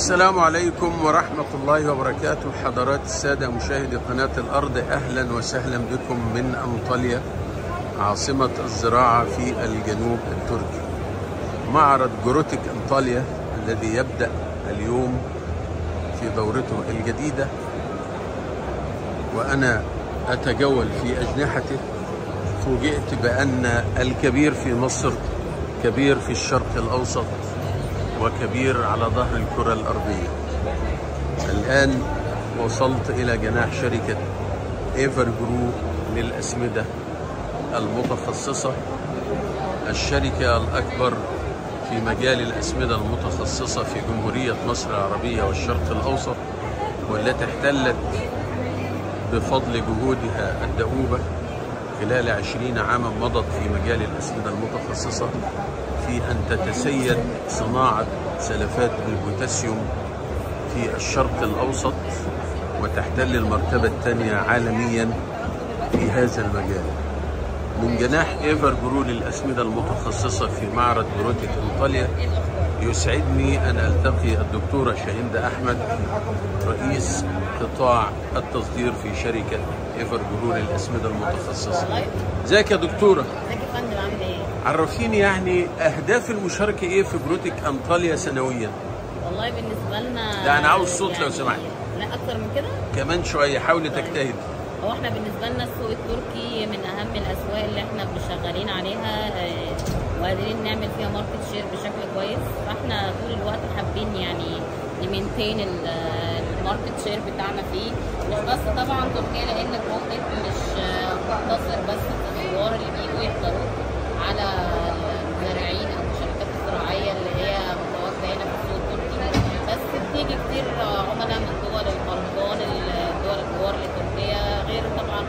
السلام عليكم ورحمة الله وبركاته حضرات السادة مشاهدي قناة الأرض أهلا وسهلا بكم من أنطاليا عاصمة الزراعة في الجنوب التركي معرض جروتيك أنطاليا الذي يبدأ اليوم في دورته الجديدة وأنا أتجول في أجنحته فوجئت بأن الكبير في مصر كبير في الشرق الأوسط وكبير على ظهر الكرة الأرضية الآن وصلت إلى جناح شركة ايفر جرو للأسمدة المتخصصة الشركة الأكبر في مجال الأسمدة المتخصصة في جمهورية مصر العربية والشرق الأوسط والتي احتلت بفضل جهودها الدؤوبة خلال عشرين عاما مضت في مجال الأسمدة المتخصصة في أن تتسيد صناعة سلفات البوتاسيوم في الشرق الأوسط وتحتل المرتبة الثانية عالميا في هذا المجال من جناح ايفر جرو للأسمدة المتخصصة في معرض جروتيك انطاليا يسعدني أن ألتقي الدكتورة شاهندة أحمد رئيس قطاع التصدير في شركة ايفر جرو للأسمدة المتخصصة ازيك يا دكتورة ازيك يا فندم عامل ايه؟ عرفيني يعني أهداف المشاركة إيه في جروتيك أنطاليا سنويا والله بالنسبة لنا لا، أنا عاوز صوت لو سمحت. لا أكتر من كده؟ كمان شوية حاولي تجتهدي هو احنا بالنسبة لنا السوق التركي من أهم الأسواق اللي احنا شغالين عليها آه، وقادرين نعمل فيها ماركت شير بشكل كويس فاحنا طول الوقت حابين يعني نمينتين ال- الماركت شير بتاعنا فيه مش بس طبعا تركيا لأن جروتك مش آه، مقتصر بس في الزوار اللي بيجوا يحضروا على المزارعين أو الشركات الزراعية اللي هي متواجدة هنا في السوق التركي بس بتيجي كتير عملاء من دول البلقان الدول الجوار لتركيا غير طبعا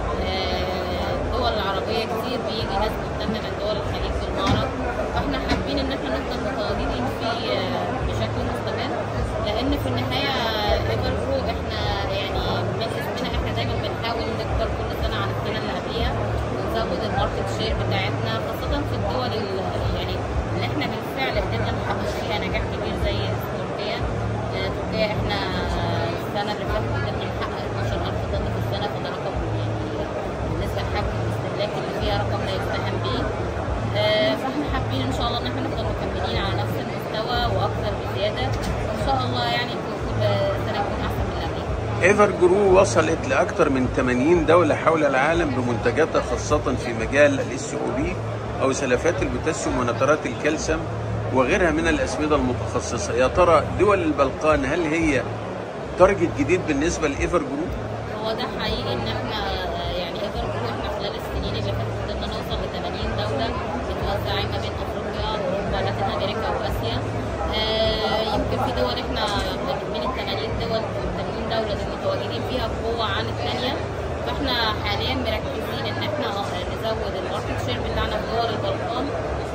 آه، الدول العربية كتير بيجي ناس مهتمة من دول الخليج في المعرض فاحنا حابين ان احنا نفضل متواجدين فيه آه، بشكل مستمر لان في النهاية ايفر برو احنا يعني من اسمنا احنا دايما بنحاول نكبر كل سنة عن السنة اللي قبليها ونزود الماركت شير بتاعتنا خاصة في الدول ال- يعني اللي احنا بالفعل قدرنا نحقق فيها نجاح كبير زي تركيا آه، تركيا احنا السنة اللي فاتت قدرنا نحقق 12000 طن في السنة فده رقم يعني بالنسبة لحجم الاستهلاك اللي فيها رقم لا يستهان به آه، فاحنا حابين ان شاء الله ان احنا نفضل مكملين على نفس المستوى واكثر بزيادة ان شاء الله يعني كل سنة يكون احسن من اللي قبليها ايفر جرو وصلت لأكثر من 80 دولة حول العالم بمنتجاتها خاصة في مجال الاس او بي أو سلفات البوتاسيوم ونترات الكالسيوم وغيرها من الأسمدة المتخصصة يا ترى دول البلقان هل هي تارجت جديد بالنسبة لإيفر جرو؟ هو ده حقيقي ان احنا آه، يعني ايفر جرو احنا خلال السنين اللي فاتت قدرنا نوصل ل 80 دوله متوزعين ما بين افريقيا واوروبا لاتين امريكا واسيا آه، يمكن في دول احنا من ال 80 دول ال 80 دوله دول متواجدين فيها بقوه عن الثانيه فاحنا حاليا مركزين ان احنا آه، نزود الماركت شير بتاعنا في دول البلقان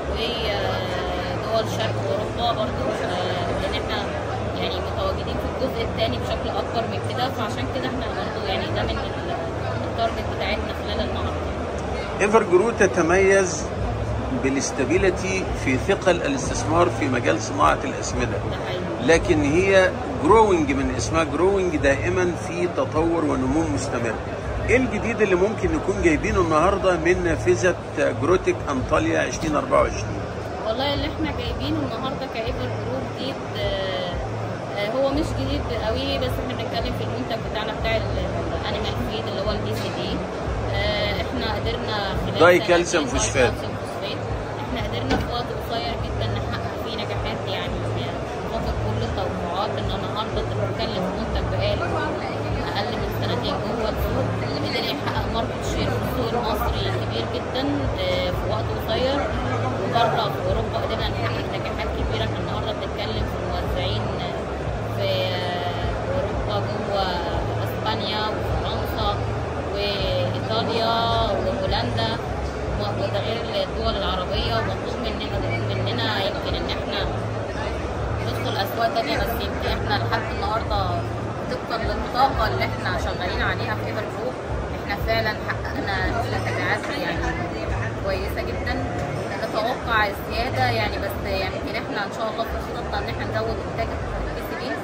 ودول شرق اوروبا برضو آه، لان احنا يعني متواجدين في الجزء الثاني بشكل اكبر من كده فعشان كده احنا برضو يعني ده من ال- التارجت بتاعتنا خلال المعرض ايفر جرو تتميز بالاستابيليتي في ثقل الاستثمار في مجال صناعة الأسمدة ده حقيقي لكن هي جروينج من اسمها جروينج دائما في تطور ونمو مستمر ايه الجديد اللي ممكن نكون جايبينه النهارده من نافذه جروتيك انطاليا 2024 والله اللي احنا جايبينه النهارده كايفر جروب جديد آه، آه، هو مش جديد قوي بس احنا بنتكلم في المنتج بتاعنا بتاع الانيمال فيد اللي هو الدي سي دي احنا قدرنا خلال داي سنتين- كالسيوم داي فوسفات. كالسيوم فوسفات احنا قدرنا في وقت قصير جدا نحقق فيه نجاحات يعني فوق كل التوقعات ان النهارده انت بتتكلم في منتج بقاله اقل من سنتين جوه السوق قدر يحقق ماركت شير في السوق المصري كبير جدا آه، في وقت قصير وبره في اوروبا قدرنا نحقق نجاحات كبيره احنا النهارده بنتكلم في موزعين في آه، اوروبا جوه اسبانيا وفرنسا وايطاليا وهولندا وده غير الدول العربيه ومطلوب مننا مننا يمكن ان احنا ندخل اسواق تانية بس يمكن احنا لحد النهارده طبقا للطاقه اللي احنا شغالين عليها في ايفر جروب احنا فعلا حققنا نسبه مبيعات يعني كويسه جدا نتوقع الزياده يعني بس يعني يمكن احنا ان شاء الله في خططنا ان احنا نزود انتاج البي سي بي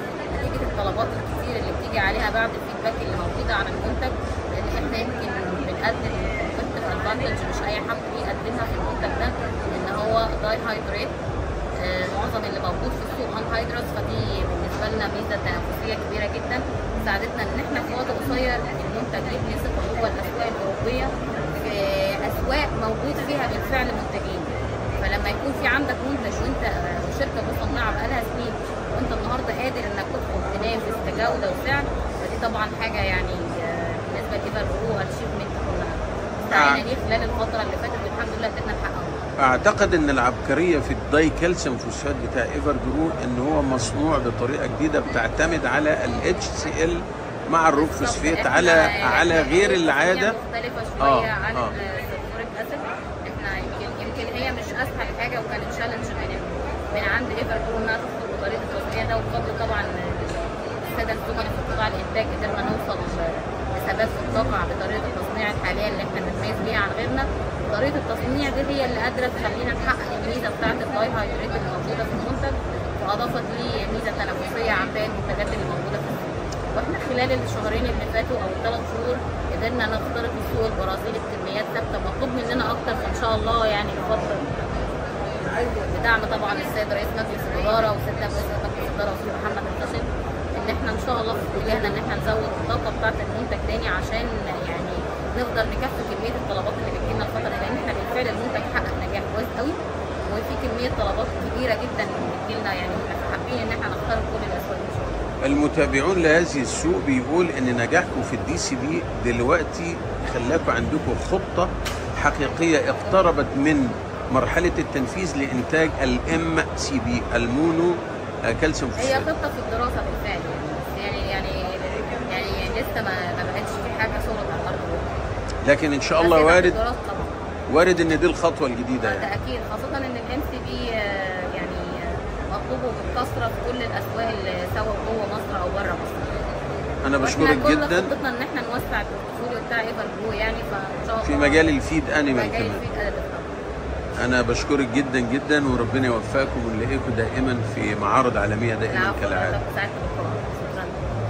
نتيجه الطلبات الكتير اللي بتيجي عليها بعد الفيدباك اللي موجوده عن المنتج لان احنا يمكن بنقدم كونتنت ادفانتج مش اي حد بيقدمها في المنتج ده ان هو داي هايدريت آه، معظم اللي موجود في السوق انهايدرس فدي بالنسبه لنا ميزه تنافسيه كبيره جدا ساعدتنا ان احنا في وقت قصير المنتج يبني ثقه جوه الاسواق الاوروبيه في اسواق موجود فيها بالفعل منتجين فلما يكون في عندك منتج وانت آه، شركه مصنعه بقالها سنين وانت النهارده قادر انك تدخل تنافس كجوده وسعر فدي طبعا حاجه يعني آه، بالنسبه لإيفر برو اتشيفمنت كلها سعينا ليه خلال الفتره اللي فاتت والحمد لله قدرنا نحققه اعتقد ان العبقريه في الداي كالسيوم فوسفات بتاع ايفر جرو ان هو مصنوع بطريقه جديده بتعتمد على الاتش سي ال مع الروك فوسفات إحنا على على إحنا غير تصنيع العاده مختلفه آه، شويه عن آه. السلفوريك اسيد احنا يمكن يمكن هي مش اسهل حاجه وكان تشالنج من من عند ايفر برو انها تدخل بطريقه التصنيع ده وبفضل طبعا الساده الزملاء في قطاع الانتاج قدرنا نوصل لثبات في الطاقه بطريقه التصنيع الحاليه اللي احنا بنتميز بيها عن غيرنا طريقه التصنيع دي هي اللي قادره تخلينا نحقق الميزه بتاعه الداي هايدريت اللي موجوده في المنتج واضافت لي ميزه تنافسيه عن باقي المنتجات اللي موجوده في السوق واحنا خلال الشهرين اللي فاتوا او الثلاث شهور قدرنا نخترق السوق البرازيلي بكميات ثابته مطلوب مننا اكتر فان شاء الله يعني الفتره بدعم طبعا السيد رئيس مجلس الاداره والسيد نائب رئيس مجلس الاداره وسيد محمد منتشر ان احنا ان شاء الله في اتجاهنا ان احنا نزود الطاقه بتاعه المنتج تاني عشان يعني نقدر نكفي كميه الطلبات اللي بتجيلنا الفتره دي لان احنا بالفعل المنتج حقق نجاح كويس قوي وفي كميه طلبات كبيره جدا بتجيلنا يعني احنا حابين ان احنا نختار كل الاسواق ان شاء الله المتابعون لهذه السوق بيقول ان نجاحكم في الدي سي بي دلوقتي خلاكم عندكم خطه حقيقيه اقتربت من مرحله التنفيذ لانتاج الام سي بي المونو آه، كالسيوم هي فوسفات خطه في الدراسه بالفعل يعني يعني يعني يعني لسه ما ما بقتش في حاجه صورت على الارض لكن ان شاء بس الله هي في وارد الدراسة طبعا وارد ان دي الخطوه الجديده ده يعني اكيد خاصه ان الام سي بي يعني آه، مطلوبه بكثره في كل الاسواق اللي سواء جوه مصر او بره مصر انا واحنا بشكرك كل جدا خطتنا ان احنا نوسع البورتفوليو بتاع ايفر برو يعني فان شاء الله في مجال الفيد انيمال مجال كمان الفيد أدب. انا بشكرك جدا جدا وربنا يوفقكم ونلاقيكم دائما في معارض عالميه دائما العفو، كالعاده حضرتك سعدت باللقاء. شكرا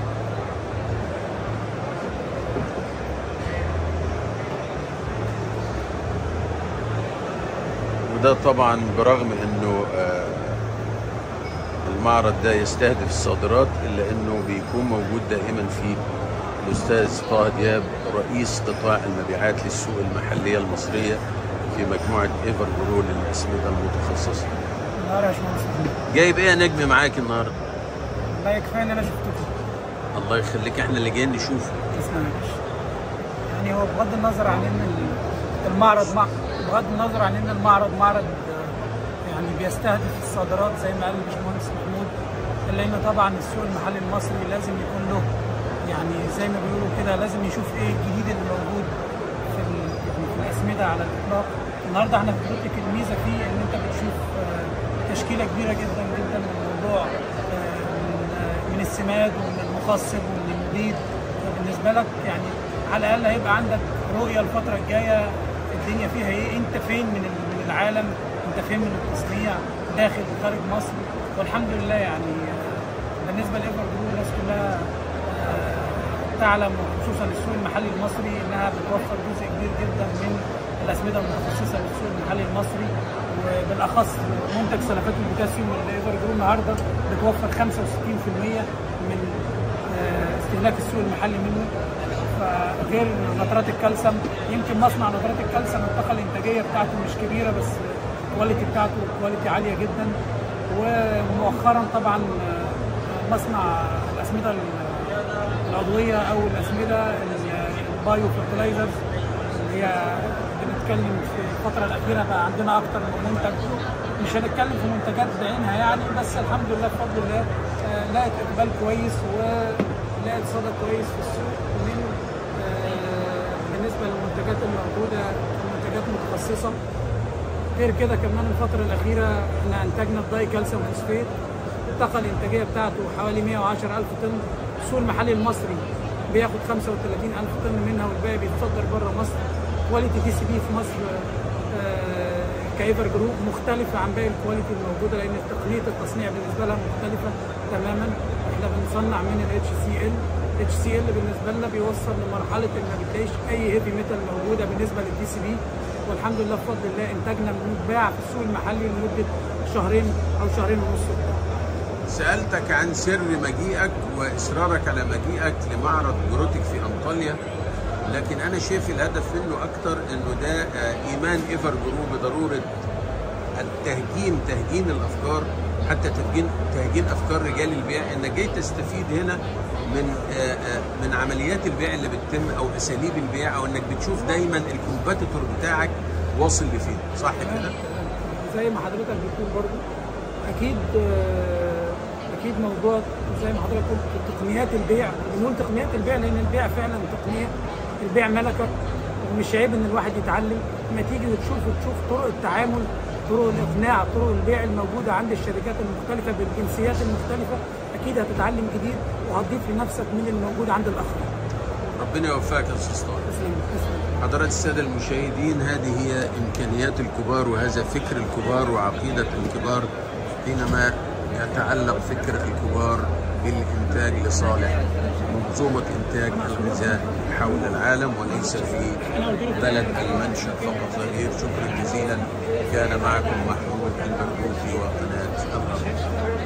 وده طبعا برغم انه آه، المعرض ده يستهدف الصادرات الا انه بيكون موجود دائما فيه الاستاذ طه دياب رئيس قطاع المبيعات للسوق المحليه المصريه في مجموعه ايفر برو للاسمده المتخصصه. النهار يا باشمهندس جايب ايه يا نجم معاك النهارده؟ والله كفايه ان انا شفتكم الله يخليك احنا اللي جايين نشوفه. تسلم يا باشا يعني هو بغض النظر عن ان ال- المعرض مع بغض النظر عن ان المعرض معرض آه، يعني بيستهدف الصادرات زي ما قال الباشمهندس محمود الا ان طبعا السوق المحلي المصري لازم يكون له يعني زي ما بيقولوا كده لازم يشوف ايه الجديد اللي موجود في ال- يعني في الاسمده على الاطلاق النهارده احنا في بوتيك الميزه فيه ان انت بتشوف آه، تشكيله كبيره جدا جدا من الموضوع آه، من آه، من السماد ومن المخصب ومن المبيد بالنسبه لك يعني على الاقل هيبقى عندك رؤيه الفتره الجايه الدنيا فيها ايه انت فين من ال- من العالم انت فين من التصنيع داخل وخارج مصر والحمد لله يعني آه، بالنسبه لايفر جروب الناس كلها آه، تعلم وخصوصا السوق المحلي المصري انها بتوفر جزء كبير جدا من الاسمده المتخصصه للسوق المحلي المصري وبالاخص منتج سلفات البوتاسيوم اللي ايفر جروب النهارده بتوفر 65% من آه، استهلاك السوق المحلي منه فغير نترات الكالسيوم يمكن مصنع نترات الكالسيوم الطاقه الانتاجيه بتاعته مش كبيره بس الكواليتي بتاعته كواليتي عاليه جدا ومؤخرا طبعا آه، مصنع الاسمده العضويه او الاسمده البايو فيرتلايزرز اللي هي بنتكلم في الفتره الاخيره بقى عندنا اكتر من منتج مش هنتكلم في منتجات بعينها يعني بس الحمد لله بفضل الله آه، لقت اقبال كويس ولقت صدى كويس في السوق من آه، بالنسبه للمنتجات الموجوده منتجات متخصصه غير كده كمان الفترة الأخيرة احنا أنتجنا الداي كالسيوم فوسفات الطاقة الإنتاجية بتاعته حوالي 110 ألف طن السوق المحلي المصري بياخد 35 ألف طن منها والباقي بيتصدر بره مصر كواليتي دي سي بي في مصر آه، كايفر جروب مختلفة عن باقي الكواليتي الموجودة لأن تقنية التصنيع بالنسبة لها مختلفة تماما احنا بنصنع من الاتش سي ال اتش سي ال بالنسبه لنا بيوصل لمرحله ان ما بتلاقيش اي هيفي ميتال موجوده بالنسبه للدي سي بي والحمد لله بفضل الله انتاجنا بنتباع في السوق المحلي لمده شهرين او شهرين ونص سألتك عن سر مجيئك وإصرارك على مجيئك لمعرض جروتك في أنطاليا لكن أنا شايف الهدف منه أكتر إنه ده آه، إيمان إيفر جرو بضرورة التهجين تهجين الأفكار حتى تهجين تهجين أفكار رجال البيع إنك جاي تستفيد هنا من آه، آه، من عمليات البيع اللي بتتم أو أساليب البيع أو إنك بتشوف دايما الكومباتيتور بتاعك واصل لفين صح كده؟ زي ما حضرتك بتقول برضو اكيد آه، اكيد موضوع زي ما حضرتك قلت تقنيات البيع بنقول تقنيات البيع لان البيع فعلا تقنيه البيع ملكه ومش عيب ان الواحد يتعلم لما تيجي وتشوف وتشوف طرق التعامل طرق الاقناع طرق البيع الموجوده عند الشركات المختلفه بالجنسيات المختلفه اكيد هتتعلم جديد وهتضيف لنفسك من الموجود عند الاخرين ربنا يوفقك يا أستاذ طارق تسلم تسلم حضرات السادة المشاهدين هذه هي إمكانيات الكبار وهذا فكر الكبار وعقيدة الكبار حينما يتعلق فكر الكبار بالإنتاج لصالح منظومة إنتاج الغذاء حول العالم وليس في بلد المنشأ فقط لا غير شكرا جزيلا كان معكم محمود البرغوثي وقناة الأرض